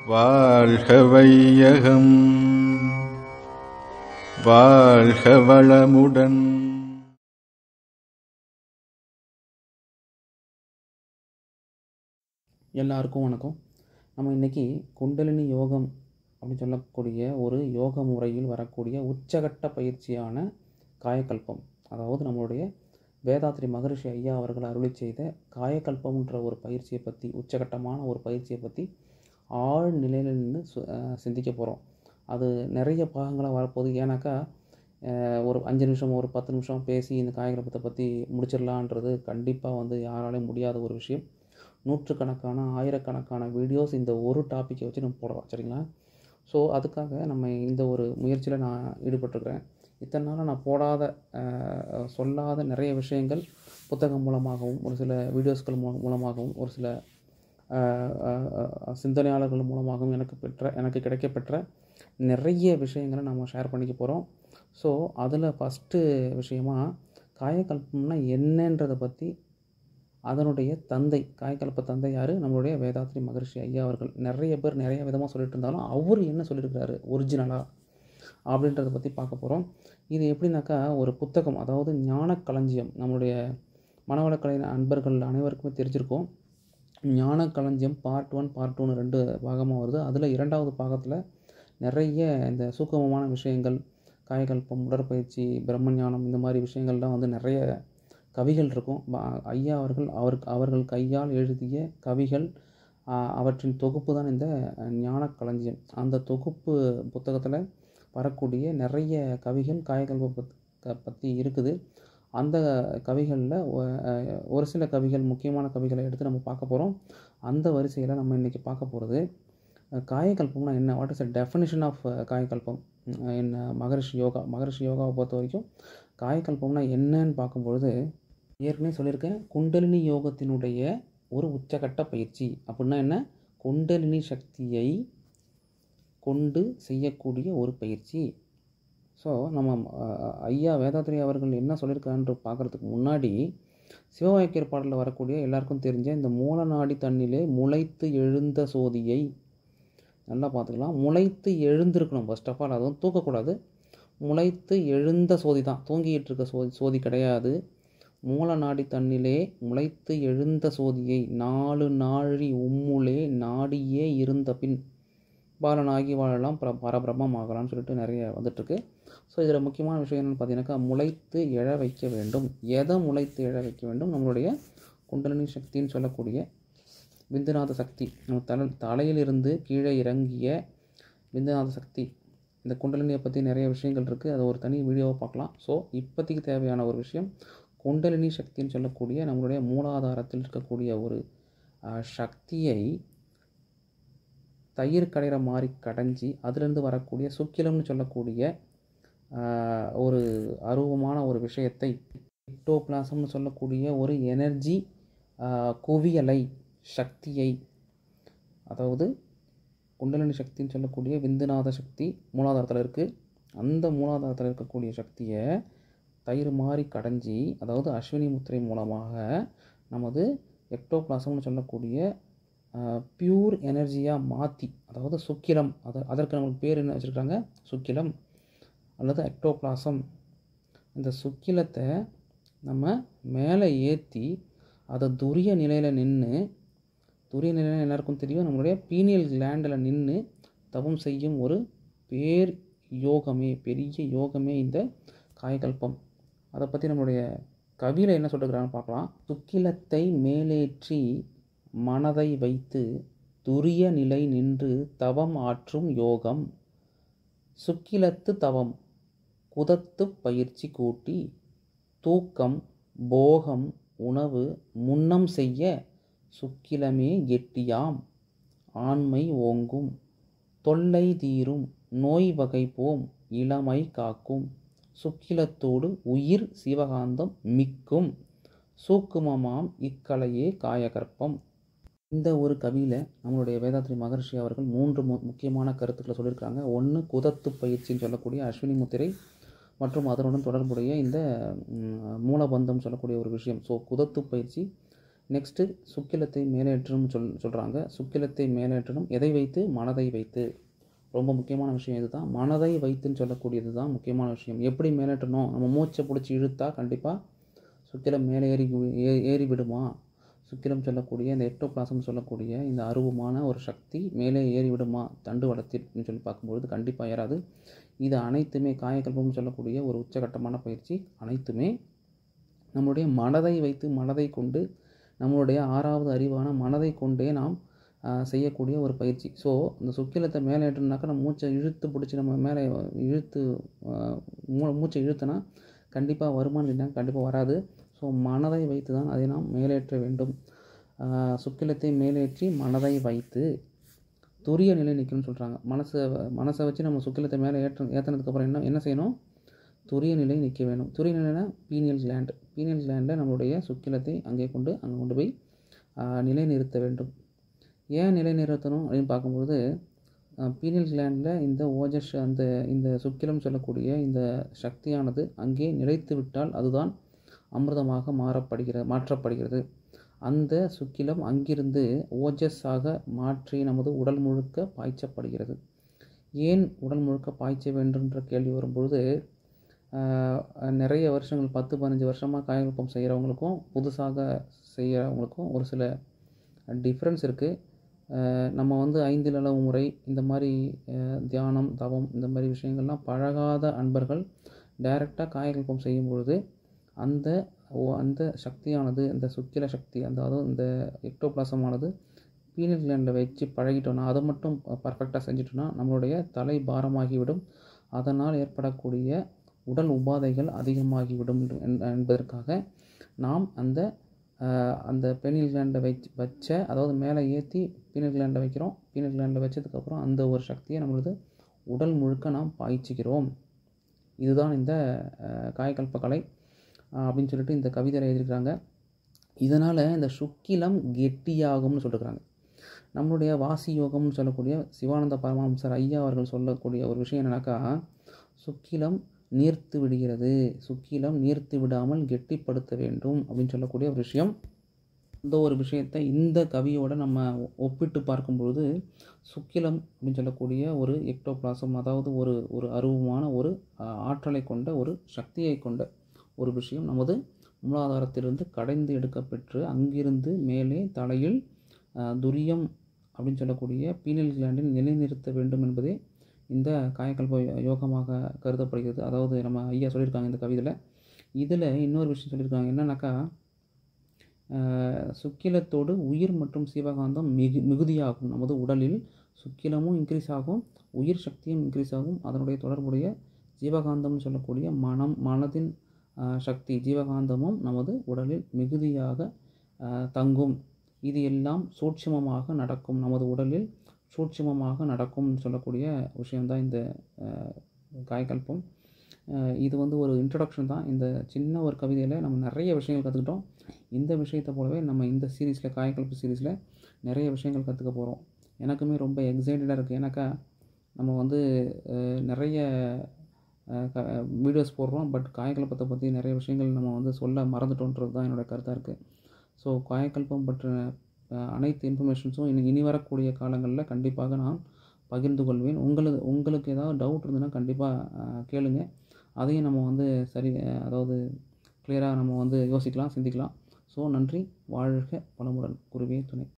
வாழ்க வையகம் வாழ்க வளமுடன் எல்லாருக்கும் வணக்கம் நம்ம இன்றைக்கி குண்டலினி யோகம் அப்படின்னு சொல்லக்கூடிய ஒரு யோக முறையில் வரக்கூடிய உச்சகட்ட பயிற்சியான காயக்கல்பம் அதாவது நம்மளுடைய வேதாத்ரி மகரிஷி ஐயா அவர்கள் அருளி செய்த காயக்கல்பம்ன்ற ஒரு பயிற்சியை பற்றி உச்சகட்டமான ஒரு பயிற்சியை பற்றி ஆழ் நிலையில் நின்று சு- அஹ் சிந்திக்க போகிறோம் அது நிறைய பாகங்களாக வரப்போகுது ஏன்னாக்கா அஹ் ஒரு அஞ்சு நிமிஷம் ஒரு பத்து நிமிஷம் பேசி இந்த காயக்கல்பத்தை பற்றி முடிச்சிடலான்றது கண்டிப்பாக வந்து யாராலையும் முடியாத ஒரு விஷயம் நூற்றுக்கணக்கான ஆயிரக்கணக்கான வீடியோஸ் இந்த ஒரு டாப்பிக்கை வச்சு நம்ம போடலாம் சரிங்களா ஸோ அதுக்காக நம்ம இந்த ஒரு முயற்சியில் நான் ஈடுபட்டிருக்கிறேன் இத்தனை நாளாக நான் போடாத அஹ், சொல்லாத நிறைய விஷயங்கள் புத்தகம் மூலமாகவும் ஒரு சில வீடியோஸ்கள் மூ மூலமாகவும் ஒரு சில அஹ், அஹ், அஹ், சிந்தனையாளர்கள் மூலமாகவும் எனக்கு பெற்ற எனக்கு கிடைக்கப்பெற்ற நிறைய விஷயங்களை நம்ம ஷேர் பண்ணிக்க போகிறோம் ஸோ அதில் ஃபஸ்ட்டு விஷயமா காயக்கல்பம்னா என்னன்றதை பற்றி அதனுடைய தந்தை காயக்கல்ப தந்தை யார் நம்மளுடைய வேதாத்ரி மகரிஷி ஐயா அவர்கள் நிறைய பேர் நிறைய விதமாக சொல்லிட்டு இருந்தாலும் அவர் என்ன சொல்லியிருக்கிறாரு ஒரிஜினலாக அப்படின்றத பற்றி பார்க்க போகிறோம் இது எப்படின்னாக்கா ஒரு புத்தகம் அதாவது ஞான களஞ்சியம் நம்மளுடைய மனவளக்கலை அன்பர்கள் அனைவருக்குமே தெரிஞ்சிருக்கும் ஞான களஞ்சியம் பார்ட் ஒன் பார்ட் டூன்னு ரெண்டு பாகமாக வருது அதில் இரண்டாவது பாகத்தில் நிறைய இந்த சூக்கமமான விஷயங்கள் காயகல்பம் உடற்பயிற்சி பிரம்மஞானம் இந்த மாதிரி விஷயங்கள்லாம் வந்து நிறைய கவிகள் இருக்கும் ப- ஐயா அவர்கள் அவருக்கு அவர்கள் கையால் எழுதிய கவிகள் ஆஹ், அவற்றின் தொகுப்பு தான் இந்த ஞான களஞ்சியம் அந்த தொகுப்பு புத்தகத்தில் வரக்கூடிய நிறைய கவிகள் காயகல்ப பத் க- பற்றி இருக்குது அந்த கவிகளில் ஒரு சில கவிகள் முக்கியமான கவிகளை எடுத்து நம்ம பார்க்க போகிறோம் அந்த வரிசையில் நம்ம இன்றைக்கி பார்க்க போகிறது காயகல்பம்னா என்ன what is the definition of காயகல்பம் என்ன மகரிஷி யோகா மகரிஷி யோகாவை பொறுத்த வரைக்கும் காயகல்பம்னா என்னன்னு பார்க்கும்பொழுது ஏற்கனவே சொல்லியிருக்கேன் குண்டலினி யோகத்தினுடைய ஒரு உச்சகட்ட பயிற்சி அப்படின்னா என்ன குண்டலினி சக்தியை கொண்டு செய்யக்கூடிய ஒரு பயிற்சி ஸோ நம்ம அஹ், ஐயா வேதாத்ரி அவர்கள் என்ன சொல்லியிருக்காருன்ற பார்க்குறதுக்கு முன்னாடி சிவவாக்கியர் பாடலில் வரக்கூடிய எல்லாருக்கும் தெரிஞ்ச இந்த மூலநாடி தண்ணிலே முளைத்து எழுந்த சோதியை நல்லா பார்த்துக்கலாம் முளைத்து எழுந்திருக்கணும் ஃபர்ஸ்ட் ஆஃப் ஆல் அதுவும் தூக்கக்கூடாது முளைத்து எழுந்த சோதி தான் தூங்கிட்டு இருக்க சோதி சோதி கிடையாது மூல நாடி தன்னிலே முளைத்து எழுந்த சோதியை நாலு நாழி உம்முலே நாடியே இருந்த பின் பாலனாகி வாழலாம் பர பரபிரம்மம் ஆகலாம்னு சொல்லிட்டு நிறைய வந்துட்டுருக்கு ஸோ இதில் முக்கியமான விஷயம் என்னென்னு பார்த்தீங்கன்னாக்கா முளைத்து எழ வைக்க வேண்டும் எதை முளைத்து எழ வைக்க வேண்டும் நம்மளுடைய குண்டலினி சக்தின்னு சொல்லக்கூடிய விந்துநாத சக்தி நம்ம தலை தலையிலிருந்து கீழே இறங்கிய விந்துநாத சக்தி இந்த குண்டலினியை பற்றி நிறைய விஷயங்கள் இருக்குது அதை ஒரு தனி வீடியோவை பார்க்கலாம் ஸோ இப்போதைக்கு தேவையான ஒரு விஷயம் குண்டலினி சக்தின்னு சொல்லக்கூடிய நம்மளுடைய மூலாதாரத்தில் இருக்கக்கூடிய ஒரு அஹ், சக்தியை தயிர் கடைகிற மாதிரி கடைஞ்சி அதுலேருந்து வரக்கூடிய சுக்கிலம்னு சொல்லக்கூடிய ஆஹ், ஒரு அருவமான ஒரு விஷயத்தை எக்டோபிளாசம்னு சொல்லக்கூடிய ஒரு எனர்ஜி குவியலை சக்தியை அதாவது குண்டலினி சக்தின்னு சொல்லக்கூடிய விந்துநாத சக்தி மூலாதாரத்தில் இருக்குது அந்த மூலாதாரத்தில் இருக்கக்கூடிய சக்தியை தயிர் மாதிரி கடைஞ்சி அதாவது அஸ்வினி முத்திரை மூலமாக நமது எக்டோபிளாசம்னு சொல்லக்கூடிய பியூர் எனர்ஜியாக மாற்றி அதாவது சுக்கிலம் அது அதற்கு நமக்கு பேர் என்ன வச்சுருக்காங்க சுக்கிலம் அல்லது எக்டோபிளாசம் இந்த சுக்கிலத்தை நம்ம மேலே ஏற்றி அதை துரிய நிலையில் நின்று துரிய நிலையில் எல்லாருக்கும் தெரியும் நம்மளுடைய பீனியல் கிளாண்டில் நின்று தவம் செய்யும் ஒரு பேர் யோகமே பெரிய யோகமே இந்த காயகல்பம் அதை பற்றி நம்மளுடைய கவியில் என்ன சொல்லிருக்கிறாங்கன்னு பார்க்கலாம் சுக்கிலத்தை மேலேற்றி மனதை வைத்து துரிய நிலை நின்று தவம் ஆற்றும் யோகம் சுக்கிலத்து தவம் குதத்து பயிற்சி கூட்டி தூக்கம் போகம் உணவு முன்னம் செய்ய சுக்கிலமே எட்டியாம் ஆண்மை ஓங்கும் தொல்லை தீரும் நோய் வகை போம் இளமை காக்கும் சுக்கிலத்தோடு உயிர் சிவகாந்தம் மிக்கும் சூக்குமமாம் இக்கலையே காயகற்பம் இந்த ஒரு கவியில் நம்மளுடைய வேதாத்ரி மகர்ஷி அவர்கள் மூன்று மு முக்கியமான கருத்துக்களை சொல்லியிருக்காங்க ஒன்று குதத்து பயிற்சின்னு சொல்லக்கூடிய அஸ்வினி முத்திரை மற்றும் அதனுடன் தொடர்புடைய இந்த ம், மூலபந்தம் சொல்லக்கூடிய ஒரு விஷயம் ஸோ குதத்து பயிற்சி நெக்ஸ்ட்டு சுக்கிலத்தை மேலேற்றணும் சொல் சொல்கிறாங்க சுக்கிலத்தை மேலேற்றணும் எதை வைத்து மனதை வைத்து ரொம்ப முக்கியமான விஷயம் இதுதான் மனதை வைத்துன்னு சொல்லக்கூடியது தான் முக்கியமான விஷயம் எப்படி மேலேற்றணும் நம்ம மூச்சை பிடிச்சி இழுத்தா கண்டிப்பாக சுக்கிலம் மேலே ஏறி ஏ- ஏறி விடுமா சுக்கிலம் சொல்லக்கூடிய இந்த எக்டோபிளாசம் சொல்லக்கூடிய இந்த அருவமான ஒரு சக்தி மேலே ஏறி விடுமா தண்டு வளத்தில் சொல்லி பார்க்கும்பொழுது கண்டிப்பாக ஏறாது இது அனைத்துமே காயக்கல்பம் சொல்லக்கூடிய ஒரு உச்சகட்டமான பயிற்சி அனைத்துமே நம்முடைய மனதை வைத்து மனதை கொண்டு நம்மளுடைய ஆறாவது அறிவான மனதை கொண்டே நாம் ஆஹ், செய்யக்கூடிய ஒரு பயிற்சி ஸோ இந்த சுக்கிலத்தை மேலே ஏற்றணுனாக்கா நம்ம மூச்சை இழுத்து பிடிச்சி நம்ம மேலே இழுத்து ஆஹ், மூ மூச்சை இழுத்தனா கண்டிப்பாக வருமானம் இல்லை கண்டிப்பாக வராது ஸோ மனதை வைத்து தான் அதை நாம் மேலேற்ற வேண்டும் ஆஹ், சுக்கிலத்தை மேலேற்றி மனதை வைத்து துரிய நிலை நிற்கணும்னு சொல்கிறாங்க மனசை மனசை வச்சு நம்ம சுக்கிலத்தை மேலே ஏற்ற ஏற்றினதுக்கப்புறம் என்ன என்ன செய்யணும் துரிய நிலை நிற்க வேணும் துரிய நிலைனா பீனியல் கிளாண்ட் பீனியல் கிளாண்டில் நம்மளுடைய சுக்கிலத்தை அங்கே கொண்டு அங்கே கொண்டு போய் ஆஹ், நிலைநிறுத்த வேண்டும் ஏன் நிலைநிறுத்தணும் அப்படின்னு பார்க்கும்பொழுது பீனியல் கிளாண்டில் இந்த ஓஜஸ் அந்த இந்த சுக்கிலம் சொல்லக்கூடிய இந்த சக்தியானது அங்கே நிலைத்து விட்டால் அதுதான் அமிர்தமாக மாறப்படுகிறது மாற்றப்படுகிறது அந்த சுக்கிலம் அங்கிருந்து ஓஜஸாக மாற்றி நமது உடல் முழுக்க பாய்ச்சப்படுகிறது ஏன் உடல் முழுக்க பாய்ச்ச வேண்டும்ன்ற கேள்வி வரும்பொழுது ஆஹ், நிறைய வருஷங்கள் பத்து பதினஞ்சு வருஷமாக காயகல்பம் செய்கிறவங்களுக்கும் புதுசாக செய்கிறவங்களுக்கும் ஒரு சில டிஃப்ரென்ஸ் இருக்குது நம்ம வந்து ஐந்தில் அளவு முறை இந்த மாதிரி அஹ், தியானம் தவம் இந்த மாதிரி விஷயங்கள்லாம் பழகாத அன்பர்கள் டைரெக்டாக காயகல்பம் செய்யும் பொழுது அந்த ஓ- அந்த சக்தியானது அந்த சுக்கில சக்தி அந்த அதாவது இந்த எக்டோபிளாசமானது பீனல் கிளாண்டில் வச்சு பழகிட்டோன்னா அதை மட்டும் பர்ஃபெக்டாக செஞ்சுட்டோன்னா நம்மளுடைய தலை பாரமாகிவிடும் அதனால் ஏற்படக்கூடிய உடல் உபாதைகள் அதிகமாகிவிடும் என்- என்பதற்காக நாம் அந்த ஆஹ், அந்த பெனில் கிளாண்டை வச்சு வச்ச அதாவது மேலே ஏற்றி பீனல் கிளாண்டை வைக்கிறோம் பீனல் கிளாண்டை வச்சதுக்கப்புறம் அந்த ஒரு சக்தியை நம்மளது உடல் முழுக்க நாம் பாய்ச்சிக்கிறோம் இதுதான் இந்த ஆஹ், காயகல்ப கலை ஆஹ், அப்படின்னு சொல்லிட்டு இந்த கவிதையில் எழுதியிருக்கிறாங்க இதனால் இந்த சுக்கிலம் கெட்டியாகும்னு சொல்லியிருக்கிறாங்க நம்மளுடைய வாசி யோகம்னு சொல்லக்கூடிய சிவானந்த பரமஹம்சர் ஐயா அவர்கள் சொல்லக்கூடிய ஒரு விஷயம் என்னன்னாக்கா சுக்கிலம் நீர்த்து விடுகிறது சுக்கிலம் நீர்த்து விடாமல் கெட்டிப்படுத்த வேண்டும் அப்படின்னு சொல்லக்கூடிய ஒரு விஷயம் இந்த ஒரு விஷயத்தை இந்த கவியோட நம்ம ஒப்பிட்டு பார்க்கும்பொழுது சுக்கிலம் அப்படின்னு சொல்லக்கூடிய ஒரு எக்டோபிளாசம் அதாவது ஒரு ஒரு அருவமான ஒரு ஆஹ், ஆற்றலை கொண்ட ஒரு சக்தியை கொண்ட ஒரு விஷயம் நமது மூலாதாரத்திலிருந்து கடைந்து எடுக்கப்பெற்று அங்கிருந்து மேலே தலையில் ஆஹ், துரியம் அப்படின்னு சொல்லக்கூடிய பீனல் கிளாண்டில் நிலைநிறுத்த வேண்டும் என்பதே இந்த காயக்கல்ப யோ- யோகமாக கருதப்படுகிறது அதாவது நம்ம ஐயா சொல்லியிருக்காங்க இந்த கவிதையில் இதில் இன்னொரு விஷயம் சொல்லியிருக்காங்க என்னன்னாக்கா ஆஹ், சுக்கிலத்தோடு உயிர் மற்றும் சிவகாந்தம் மிகு மிகுதியாகும் நமது உடலில் சுக்கிலமும் இன்க்ரீஸ் ஆகும் உயிர் சக்தியும் இன்க்ரீஸ் ஆகும் அதனுடைய தொடர்புடைய ஜீவகாந்தம்னு சொல்லக்கூடிய மனம் மனதின் ஆஹ், சக்தி ஜீவகாந்தமும் நமது உடலில் மிகுதியாக ஆஹ், தங்கும் இது எல்லாம் சூட்சுமமாக நடக்கும் நமது உடலில் சூட்சுமமாக நடக்கும்னு சொல்லக்கூடிய விஷயம்தான் இந்த ஆஹ், காயகல்பம் ஆஹ், இது வந்து ஒரு இன்ட்ரடக்ஷன் தான் இந்த சின்ன ஒரு கவிதையில் நம்ம நிறைய விஷயங்கள் கற்றுக்கிட்டோம் இந்த விஷயத்தை போலவே நம்ம இந்த சீரீஸில் காயக்கல்பு சீரீஸில் நிறைய விஷயங்கள் கற்றுக்க போகிறோம் எனக்குமே ரொம்ப எக்ஸைட்டடாக இருக்குது ஏன்னாக்கா நம்ம வந்து அஹ், நிறைய வீடியோஸ் போடுறோம் பட் காயக்கல்பத்தை பற்றி நிறைய விஷயங்கள் நம்ம வந்து சொல்ல மறந்துட்டோன்றது தான் என்னோடய கருத்தாக இருக்குது ஸோ காயக்கல்பம் பற்றின அஹ், அனைத்து இன்ஃபர்மேஷன்ஸும் இனி இனி வரக்கூடிய காலங்களில் கண்டிப்பாக நான் பகிர்ந்து கொள்வேன் உங்களுக்கு உங்களுக்கு ஏதாவது டவுட் இருந்ததுன்னா கண்டிப்பாக கேளுங்க அதையும் நம்ம வந்து சரி அஹ், அதாவது கிளியராக நம்ம வந்து யோசிக்கலாம் சிந்திக்கலாம் ஸோ நன்றி வாழ்க வளமுடன் குருவே துணை